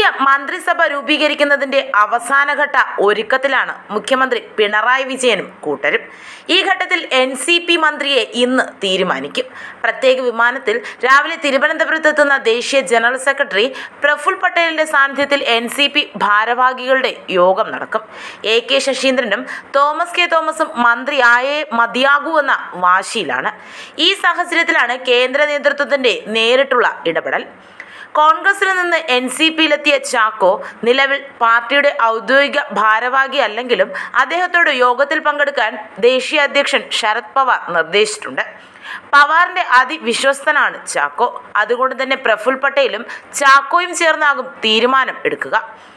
മന്ത്രിസഭ രൂപീകരിക്കുന്നതിന്റെ അവസാനഘട്ട ഒരുക്കത്തിലാണ് മുഖ്യമന്ത്രി പിണറായി വിജയനും കൂട്ടരും ഈ ഘട്ടത്തിൽ എൻ സി പി മന്ത്രിയെ ഇന്ന് തീരുമാനിക്കും പ്രത്യേക വിമാനത്തിൽ രാവിലെ തിരുവനന്തപുരത്തെത്തുന്ന ദേശീയ ജനറൽ സെക്രട്ടറി പ്രഫുൽ പട്ടേലിന്റെ സാന്നിധ്യത്തിൽ എൻ സി പി ഭാരവാഹികളുടെ യോഗം നടക്കും എ കെ ശശീന്ദ്രനും തോമസ് കെ തോമസും മന്ത്രിയായേ മതിയാകൂ എന്ന വാശിയിലാണ് ഈ സാഹചര്യത്തിലാണ് കേന്ദ്ര നേതൃത്വത്തിന്റെ നേരിട്ടുള്ള ഇടപെടൽ കോൺഗ്രസിൽ നിന്ന് എൻ സി പിയിലെത്തിയ ചാക്കോ നിലവിൽ പാർട്ടിയുടെ ഔദ്യോഗിക ഭാരവാഹി അല്ലെങ്കിലും അദ്ദേഹത്തോട് യോഗത്തിൽ പങ്കെടുക്കാൻ ദേശീയ അധ്യക്ഷൻ ശരത് പവാർ നിർദ്ദേശിച്ചിട്ടുണ്ട് പവാറിന്റെ അതിവിശ്വസ്തനാണ് ചാക്കോ അതുകൊണ്ട് തന്നെ പ്രഫുൽ പട്ടേലും ചാക്കോയും ചേർന്നാകും തീരുമാനം എടുക്കുക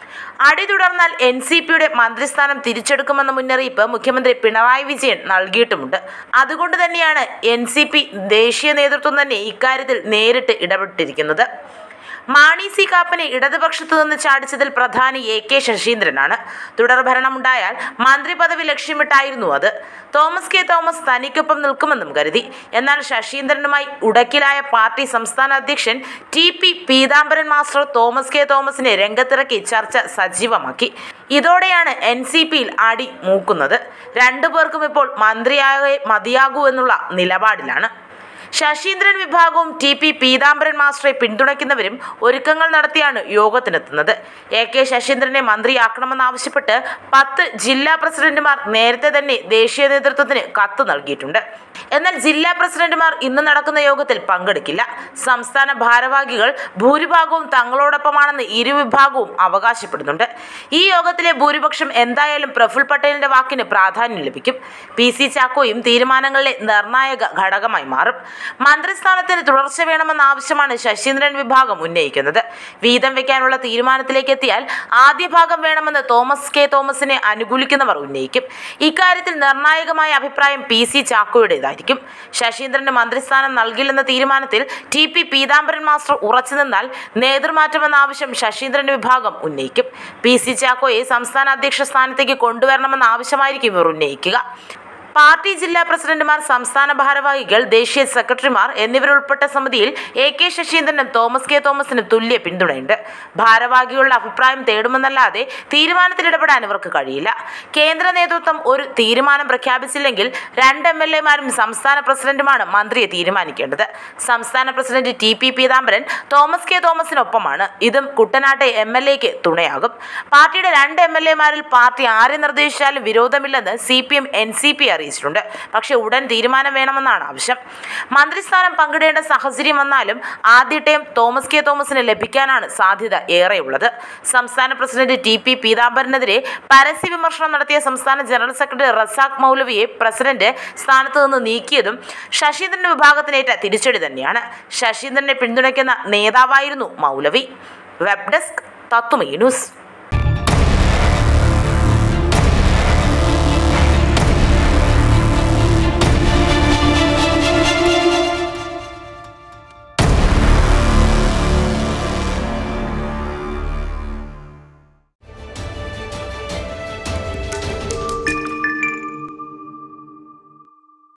അടി തുടർന്നാൽ എൻ സി പിയുടെ മന്ത്രിസ്ഥാനം തിരിച്ചെടുക്കുമെന്ന മുന്നറിയിപ്പ് മുഖ്യമന്ത്രി പിണറായി വിജയൻ നൽകിയിട്ടുമുണ്ട് അതുകൊണ്ട് തന്നെയാണ് എൻ സി പി ദേശീയ നേതൃത്വം തന്നെ ഇക്കാര്യത്തിൽ നേരിട്ട് ഇടപെട്ടിരിക്കുന്നത് മാണി സി കാപ്പനെ ഇടതുപക്ഷത്തു നിന്ന് ചാടിച്ചതിൽ പ്രധാനി എ കെ ശശീന്ദ്രനാണ് തുടർഭരണമുണ്ടായാൽ മന്ത്രി പദവി ലക്ഷ്യമിട്ടായിരുന്നു അത് തോമസ് കെ തോമസ് തനിക്കൊപ്പം നിൽക്കുമെന്നും കരുതി എന്നാൽ ശശീന്ദ്രനുമായി ഉടക്കിലായ പാർട്ടി സംസ്ഥാന അധ്യക്ഷൻ T P Peethambaran master Thomas K തോമസിനെ രംഗത്തിറക്കി ചർച്ച സജീവമാക്കി ഇതോടെയാണ് എൻ സി പിയിൽ അടി മൂക്കുന്നത് രണ്ടുപേർക്കും ഇപ്പോൾ മന്ത്രിയാകെ മതിയാകൂ എന്നുള്ള നിലപാടിലാണ് ശശീന്ദ്രൻ വിഭാഗവും ടി പി പീതാംബരൻ മാസ്റ്ററെ പിന്തുണയ്ക്കുന്നവരും ഒരുക്കങ്ങൾ നടത്തിയാണ് യോഗത്തിനെത്തുന്നത് എ കെ ശശീന്ദ്രനെ മന്ത്രിയാക്കണമെന്നാവശ്യപ്പെട്ട് പത്ത് ജില്ലാ പ്രസിഡന്റുമാർ നേരത്തെ തന്നെ ദേശീയ നേതൃത്വത്തിന് കത്ത് നൽകിയിട്ടുണ്ട് എന്നാൽ ജില്ലാ പ്രസിഡന്റുമാർ ഇന്ന് നടക്കുന്ന യോഗത്തിൽ പങ്കെടുക്കില്ല സംസ്ഥാന ഭാരവാഹികൾ ഭൂരിഭാഗവും തങ്ങളോടൊപ്പമാണെന്ന് ഇരുവിഭാഗവും അവകാശപ്പെടുന്നുണ്ട് ഈ യോഗത്തിലെ ഭൂരിപക്ഷം എന്തായാലും പ്രഫുൽ പട്ടേലിന്റെ വാക്കിന് പ്രാധാന്യം ലഭിക്കും പി സി ചാക്കോയും തീരുമാനങ്ങളിലെ നിർണായക ഘടകമായി മാറും മന്ത്രിസ്ഥാനത്തിന് തുടർച്ച വേണമെന്ന ആവശ്യമാണ് ശശീന്ദ്രൻ വിഭാഗം ഉന്നയിക്കുന്നത് വീതം വെക്കാനുള്ള തീരുമാനത്തിലേക്ക് എത്തിയാൽ ആദ്യ ഭാഗം വേണമെന്ന് തോമസ് കെ തോമസിനെ അനുകൂലിക്കുന്നവർ ഉന്നയിക്കും ഇക്കാര്യത്തിൽ നിർണായകമായ അഭിപ്രായം പി സി ചാക്കോയുടേതായിരിക്കും ശശീന്ദ്രന് മന്ത്രിസ്ഥാനം നൽകില്ലെന്ന തീരുമാനത്തിൽ ടി പി പീതാംബരൻ മാസ്റ്റർ ഉറച്ചു നിന്നാൽ നേതൃമാറ്റമെന്ന ആവശ്യം ശശീന്ദ്രൻ വിഭാഗം ഉന്നയിക്കും പി സി ചാക്കോയെ സംസ്ഥാന അധ്യക്ഷ സ്ഥാനത്തേക്ക് കൊണ്ടുവരണമെന്ന ആവശ്യമായിരിക്കും ഇവർ ഉന്നയിക്കുക പാർട്ടി ജില്ലാ പ്രസിഡന്റുമാർ സംസ്ഥാന ഭാരവാഹികൾ ദേശീയ സെക്രട്ടറിമാർ എന്നിവരുൾപ്പെട്ട സമിതിയിൽ എ കെ ശശീന്ദ്രനും തോമസ് കെ തോമസിനും തുല്യ പിന്തുണയുണ്ട് ഭാരവാഹികളുടെ അഭിപ്രായം തേടുമെന്നല്ലാതെ തീരുമാനത്തിൽ ഇടപെടാൻ ഇവർക്ക് കഴിയില്ല കേന്ദ്ര നേതൃത്വം ഒരു തീരുമാനം പ്രഖ്യാപിച്ചില്ലെങ്കിൽ രണ്ട് എം എൽ എമാരും സംസ്ഥാന പ്രസിഡന്റുമാണ് മന്ത്രിയെ തീരുമാനിക്കേണ്ടത് സംസ്ഥാന president T P Peethambaran Thomas K തോമസിനൊപ്പമാണ് ഇതും കുട്ടനാട്ടെ എം എൽ എക്ക് തുണയാകും പാർട്ടിയുടെ രണ്ട് എം എൽ എമാരിൽ പാർട്ടി ആരെ നിർദ്ദേശിച്ചാലും വിരോധമില്ലെന്ന് C P M N C P അറിയിച്ചിട്ടുണ്ട് പക്ഷേ ഉടൻ തീരുമാനം വേണമെന്നാണ് ആവശ്യം മന്ത്രിസ്ഥാനം പങ്കിടേണ്ട സാഹചര്യം വന്നാലും ആദ്യ ടൈം തോമസ് കെ തോമസിന് ലഭിക്കാനാണ് സാധ്യത ഏറെയുള്ളത് സംസ്ഥാന പ്രസിഡന്റ് ടി പി പീതാംബരനെതിരെ പരസ്യ വിമർശനം നടത്തിയ സംസ്ഥാന ജനറൽ സെക്രട്ടറി റസാഖ് മൗലവിയെ പ്രസിഡന്റ് സ്ഥാനത്ത് നിന്ന് നീക്കിയതും ശശീന്ദ്രൻ വിഭാഗത്തിനേറ്റ തിരിച്ചടി തന്നെയാണ് ശശീന്ദ്രനെ പിന്തുണയ്ക്കുന്ന നേതാവായിരുന്നു മൗലവി വെബ് ഡെസ്ക് തത്തുമീ ന്യൂസ്